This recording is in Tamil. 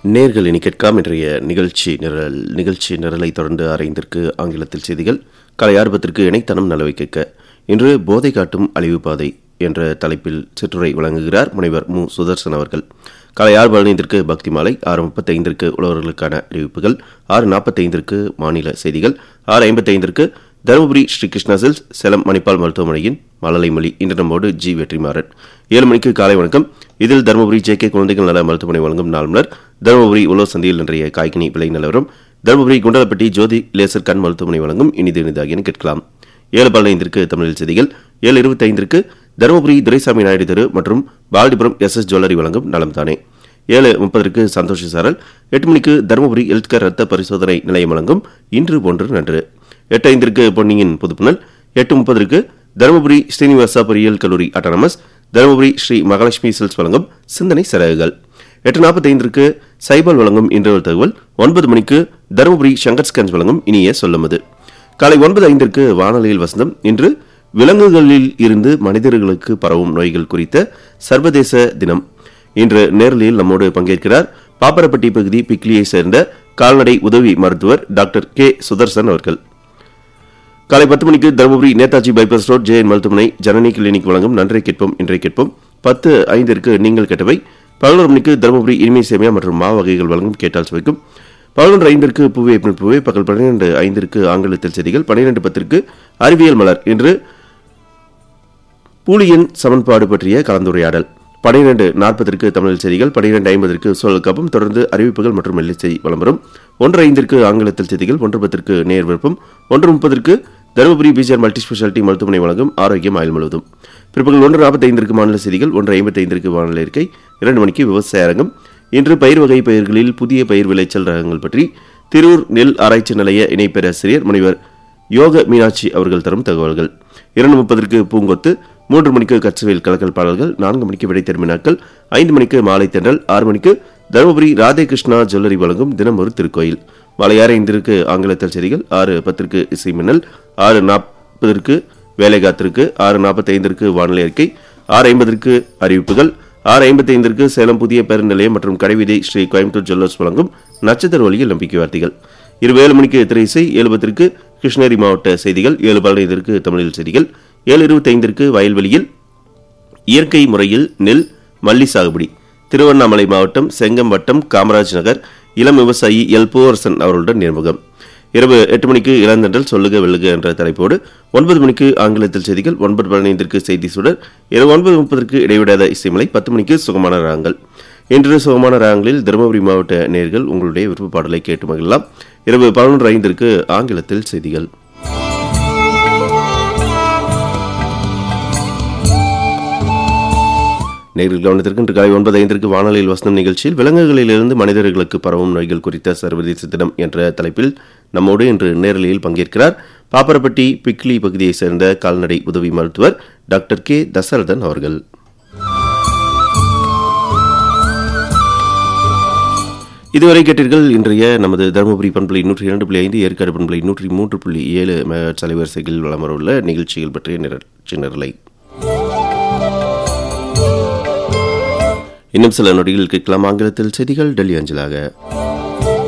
நேர்கள் இனி கேட்காம் இன்றைய நிகழ்ச்சி நிரல் நிகழ்ச்சி நிரலை தொடர்ந்து அரைந்திற்கு ஆங்கிலத்தில் செய்திகள் கலை ஆர்வத்திற்கு இணைத்தனம் நலவை கேட்க இன்று போதை காட்டும் அழிவு பாதை என்ற தலைப்பில் சிற்றுரை வழங்குகிறார் முனைவர் மு சுதர்சன் அவர்கள் காலை ஆறு பதினைந்திற்கு பக்தி மாலை ஆறு முப்பத்தைந்திற்கு உழவர்களுக்கான அறிவிப்புகள் ஆறு நாற்பத்தைந்திற்கு மாநில செய்திகள் ஆறு ஐம்பத்தைந்திற்கு தருமபுரி ஸ்ரீ கிருஷ்ணா சில்ஸ் சேலம் மணிப்பால் மருத்துவமனையின் மழலை மொழி இன்று நம்மோடு ஜி வெற்றிமாறன் ஏழு மணிக்கு காலை வணக்கம் இதில் தருமபுரி ஜே கே குழந்தைகள் நல மருத்துவமனை வழங்கும் நாள்மலர் தருமபுரி உலக சந்தையில் இன்றைய காய்கனி விலை நிலவரம் தருமபுரி குண்டலப்பட்டி ஜோதி லேசர் கண் மருத்துவமனை வழங்கும் இனிது இனிதாகியன கேட்கலாம் ஏழு பதினைந்திற்கு தமிழில் செய்திகள் ஏழு இருபத்தைந்திற்கு தருமபுரி துரைசாமி நாயுடு தெரு மற்றும் பாலடிபுரம் எஸ் எஸ் ஜுவல்லரி வழங்கும் நலம் தானே ஏழு முப்பதற்கு சந்தோஷ சாரல் எட்டு மணிக்கு தருமபுரி ஹெல்த்கேர் ரத்த பரிசோதனை நிலையம் வழங்கும் இன்று போன்று நன்று எட்டு ஐந்திற்கு பொன்னியின் புதுப்புணல் எட்டு முப்பதற்கு தருமபுரி ஸ்ரீனிவாசா பொறியியல் கல்லூரி அட்டானமஸ் தருமபுரி ஸ்ரீ மகாலட்சுமி சில்ஸ் வழங்கும் சிந்தனை சிறகுகள் எட்டு நாற்பத்தைந்திற்கு சைபல் வழங்கும் இன்றைய தகவல் ஒன்பது மணிக்கு தருமபுரி சங்கர் ஸ்கன்ஸ் வழங்கும் இனிய சொல்லமது காலை ஒன்பது ஐந்திற்கு வானொலியில் வசந்தம் இன்று விலங்குகளில் இருந்து மனிதர்களுக்கு பரவும் நோய்கள் குறித்த சர்வதேச தினம் இன்று நேரலில் நம்மோடு பங்கேற்கிறார் பாப்பரப்பட்டி பகுதி பிக்லியை சேர்ந்த கால்நடை உதவி மருத்துவர் டாக்டர் கே சுதர்சன் அவர்கள் காலை பத்து மணிக்கு தருமபுரி நேதாஜி பைபாஸ் ரோட் ஜெயன் மருத்துவமனை ஜனனி கிளினிக் வழங்கும் நன்றை கேட்போம் இன்றை கேட்போம் பத்து ஐந்திற்கு நீங்கள் கேட்டவை பதினோரு மணிக்கு தருமபுரி இனிமை சேமியா மற்றும் மா வகைகள் வழங்கும் கேட்டால் சுவைக்கும் பதினொன்று ஐந்திற்கு பூவே பின் பூவே பகல் பன்னிரண்டு ஐந்திற்கு ஆங்கிலத்தில் செய்திகள் பன்னிரண்டு பத்திற்கு அறிவியல் மலர் இன்று பூலியன் சமன்பாடு பற்றிய கலந்துரையாடல் பனிரெண்டு நாற்பதற்கு தமிழ் செய்திகள் பனிரெண்டு ஐம்பதற்கு சொல் கப்பம் தொடர்ந்து அறிவிப்புகள் மற்றும் மெல்லிசை விளம்பரம் ஒன்று ஐந்திற்கு ஆங்கிலத்தில் செய்திகள் ஒன்று பத்திற்கு நேர் விருப்பம் ஒன்று முப்பதற்கு தருமபுரி பிஜிஆர் மல்டி ஸ்பெஷாலிட்டி மருத்துவமனை வழங்கும் ஆரோக்கியம் ஆயுள் முழுவதும் பிற்பகல் ஒன்று நாற்பத்தைந்திற்கு மாநில செய்திகள் ஒன்று ஐம்பத்தைந்திற்கு வானிலை இருக்கை இரண்டு மணிக்கு விவசாய அரங்கம் இன்று பயிர் வகை பயிர்களில் புதிய பயிர் விளைச்சல் ரகங்கள் பற்றி திருவூர் நெல் ஆராய்ச்சி நிலைய இணை பேராசிரியர் முனைவர் யோக மீனாட்சி அவர்கள் தரும் தகவல்கள் இரண்டு முப்பதற்கு பூங்கொத்து மூன்று மணிக்கு கச்சவேல் கலக்கல் பாடல்கள் நான்கு மணிக்கு விடை வினாக்கள் ஐந்து மணிக்கு மாலை தென்றல் ஆறு மணிக்கு தருமபுரி ராதே கிருஷ்ணா ஜுவல்லரி வழங்கும் தினம் ஒரு திருக்கோயில் மாலை ஆறு ஐந்திற்கு ஆங்கிலத்தில் செய்திகள் ஆறு பத்திற்கு இசை மின்னல் ஆறு நாற்பதற்கு வேலைகாத்திற்கு ஆறு நாற்பத்தைந்திற்கு வானிலை அறிக்கை ஆறு ஐம்பதற்கு அறிவிப்புகள் ஆறு ஐம்பத்தைந்திற்கு சேலம் புதிய பேருந்து நிலையம் மற்றும் கடைவீதி ஸ்ரீ கோயம்புத்தூர் ஜுவல்லர்ஸ் வழங்கும் நட்சத்திர ஒளியில் நம்பிக்கை வார்த்தைகள் இரவு ஏழு மணிக்கு திரை இசை ஏழு பத்திற்கு கிருஷ்ணகிரி மாவட்ட செய்திகள் ஏழு பதினைந்திற்கு தமிழில் செய்திகள் ஏழு இருபத்தைந்திற்கு வயல்வெளியில் இயற்கை முறையில் நெல் மல்லி சாகுபடி திருவண்ணாமலை மாவட்டம் செங்கம் வட்டம் காமராஜ் நகர் இளம் விவசாயி எல் பூவரசன் அவர்களுடன் நேர்முகம் இரவு எட்டு மணிக்கு இளந்தண்டல் சொல்லுக வெல்லுக என்ற தலைப்போடு ஒன்பது மணிக்கு ஆங்கிலத்தில் செய்திகள் ஒன்பது பதினைந்திற்கு செய்தி சுடர் இரவு ஒன்பது முப்பதற்கு இடைவிடாத இசைமலை பத்து மணிக்கு சுகமான ராகங்கள் இன்று சுகமான ராகங்களில் தருமபுரி மாவட்ட நேர்கள் உங்களுடைய விருப்ப பாடலை கேட்டு மகிழலாம் இரவு பதினொன்று ஐந்திற்கு ஆங்கிலத்தில் செய்திகள் நேரில் கவனத்திற்கு இன்று காலை ஒன்பது ஐந்திற்கு வானொலியில் வசனம் நிகழ்ச்சியில் விலங்குகளிலிருந்து மனிதர்களுக்கு பரவும் நோய்கள் குறித்த சர்வதேச தினம் என்ற தலைப்பில் நம்மோடு இன்று நேரலையில் பங்கேற்கிறார் பாப்பரப்பட்டி பிக்லி பகுதியைச் சேர்ந்த கால்நடை உதவி மருத்துவர் டாக்டர் கே தசரதன் அவர்கள் இதுவரை கேட்டீர்கள் இன்றைய நமது தருமபுரி பண்பலை நூற்றி இரண்டு புள்ளி ஐந்து ஏற்காடு பண்பலை நூற்றி மூன்று புள்ளி ஏழு அலைவரிசைகள் வளம் வரவுள்ள நிகழ்ச்சிகள் பற்றிய நிகழ்ச்சி நிரலை இன்னும் சில நொடிகள் கேட்கலாம் ஆங்கிலத்தில் செய்திகள் டெல்லி அஞ்சலாக